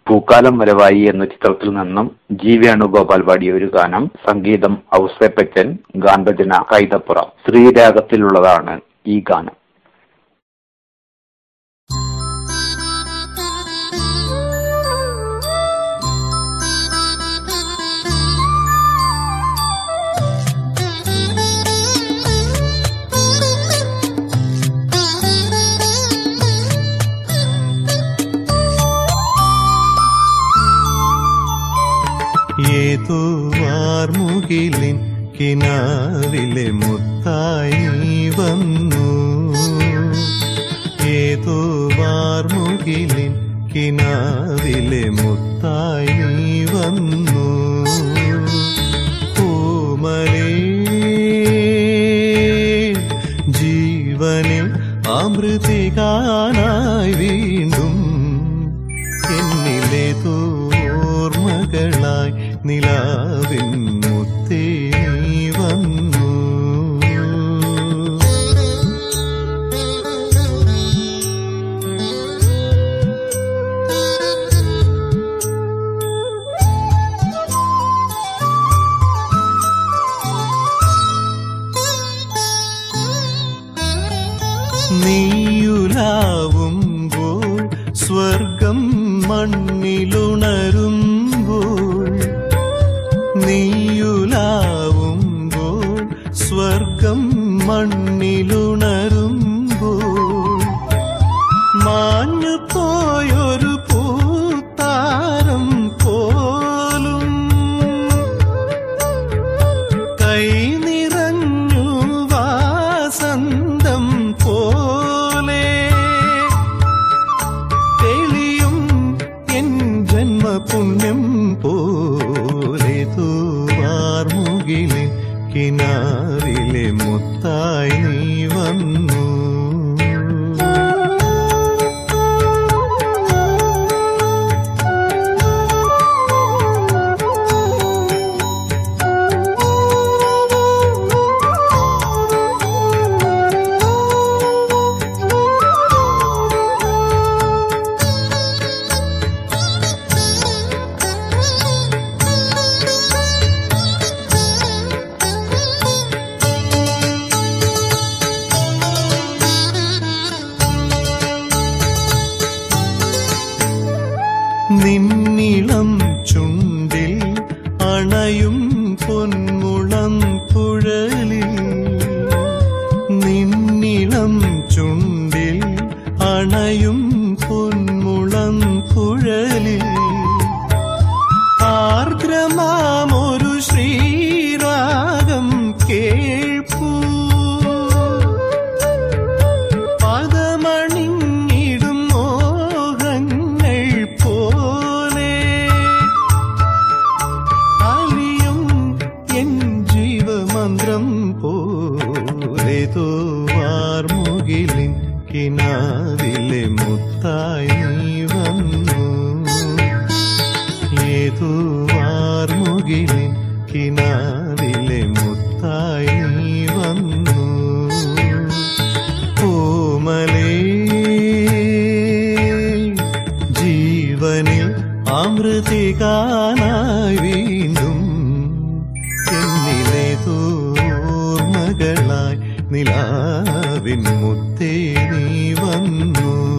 പൂക്കാലം വരവായി എന്ന ചിത്രത്തിൽ നിന്നും ജി വേണുഗോപാൽ പാടിയ ഒരു ഗാനം സംഗീതം ഔസേപ്പച്ചൻ ഗാന്ധജന കൈതപ്പുറം ശ്രീരാഗത്തിലുള്ളതാണ് ഈ ഗാനം ഏതോ വാർമുകിലിൻ കിനാവിലെ മുത്തായി നീ വന്നു ഏതോ വാർമുകിലിൻ കിനാവിലെ മുത്തായി നീ വന്നു പൂമലേ ജീവനിൽ അമൃതികാനായി വീണ്ടും എന്നിലേതോ ഓർമ്മകളായി നിലാവിൻ മുത്തേ നീ വന്നു നീയുലാവുമ്പോൾ സ്വർഗം മണ്ണിലുണരുമ്പോൾ നീയുലാവുമ്പോൾ സ്വർഗം മണ്ണിലുണരുമ്പോൾ മാഞ്ഞു പോയൊരു പൂത്താരം പോലും കൈ നിറഞ്ഞു വാസന്തം പോലെ തെളിയും എൻ ജന്മപുണ്യം പോലെ തൂവാർമുകിലെ കിനാവിലെ മുത്തായി നീ വന്നു നിന്നിളം ചുണ്ടിൽ അണയും പൊന്മുളം കുഴലിൽ നിന്നിളം ചുണ്ടിൽ അണയും പൊന്മുളം കുഴലിൽ ആർദ്രമാമൊരു ശ്രീരാഗം കേൾപ്പൂ പദമണിഞ്ഞിടും മോഹങ്ങൾ പോലെ അലിയും എൻ ജീവമന്ത്രം പോലെ തോവാർമുകിലിൻ കിനാവിലെ മുത്തായി നീ വന്നു ഏതോ വാർമുകിലിൻ കിനാവിലെ മുത്തായി നീ വന്നു കോമലേ ജീവനിൽ അമൃതികാനായി വീണ്ടും എന്നിലേതോ ഓർമ്മകളായി നിലാവിൻ മുത്തേ നീ വന്നു